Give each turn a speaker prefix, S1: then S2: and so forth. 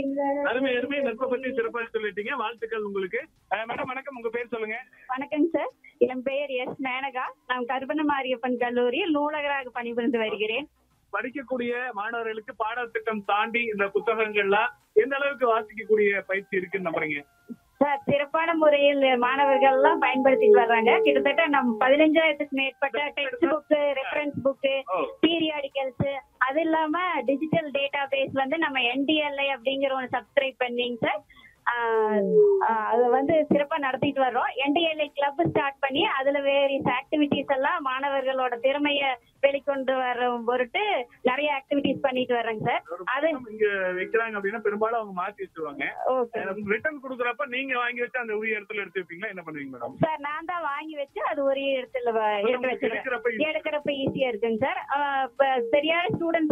S1: அருமை அருமை நட்பை பத்தி சிறப்பா சொல்லிட்டீங்க வாழ்த்துக்கள் உங்களுக்கு அஹ், மேடம் வணக்கம் உங்க பேர் சொல்லுங்க
S2: வணக்கம் சார் என் பெயர் எஸ் மேனகா நான் கருப்பண மாரியப்பன் கல்லூரியில் நூலகராக பணிபுரிந்து வருகிறேன்
S1: படிக்கக்கூடிய மாணவர்களுக்கு பாடத்திட்டம் தாண்டி இந்த புத்தகங்கள்லாம் எந்த அளவுக்கு வாசிக்கக்கூடிய பயிற்சி இருக்குன்னு நம்புறீங்க
S2: சார் சிறப்பான முறையில் மாணவர்கள் எல்லாம் பயன்படுத்திட்டு வர்றாங்க கிட்டத்தட்ட நம்ம பதினஞ்சாயிரத்துக்கு மேற்பட்ட டெக்ஸ்ட் புக் ரெஃபரன்ஸ் புக்கு
S1: ஓ
S2: பீரியாடிக்கல்ஸ் அது இல்லாம டிஜிட்டல் டேட்டா பேஸ் வந்து நம்ம என்டிஎல்ஐ அப்படிங்கிற ஒன்று சப்ஸ்கிரைப் பண்ணிங்க சார் அது வந்து சிறப்பா நடத்திட்டு வர்றோம் என்டிஎல்ஐ கிளப் ஸ்டார்ட் பண்ணி அதுல வேரியஸ் ஆக்டிவிட்டிஸ் எல்லாம் மாணவர்களோட திறமைய வெளிக்கொண்டு வர பொருட்டு நிறைய ஆக்டிவிட்டிஸ் பண்ணிட்டு வர்றேங்க சார்
S1: ஒரு
S2: அது
S1: புத்தகம் இங்க வைக்கிறாங்க அப்படின்னா பெரும்பாலும் அவங்க மாத்தி வச்சிருவாங்க
S2: ஓகே
S1: ரிட்டர்ன் கொடுக்குறப்ப நீங்க வாங்கி வச்சு அந்த உரிய இடத்துல எடுத்து வைப்பீங்களா என்ன பண்ணுவீங்க மேடம்
S2: சார் நான் தான் வாங்கி வச்சு அது ஒரு இடத்துல வ- எடுத்து வச்சிருக்கேன்
S1: எடுக்கிறப்ப
S2: எடுக்கிறப்ப ஈஸியா இருக்குங்க சார் ஆஹ் இப்ப சரியான ஸ்டூடெண்ட்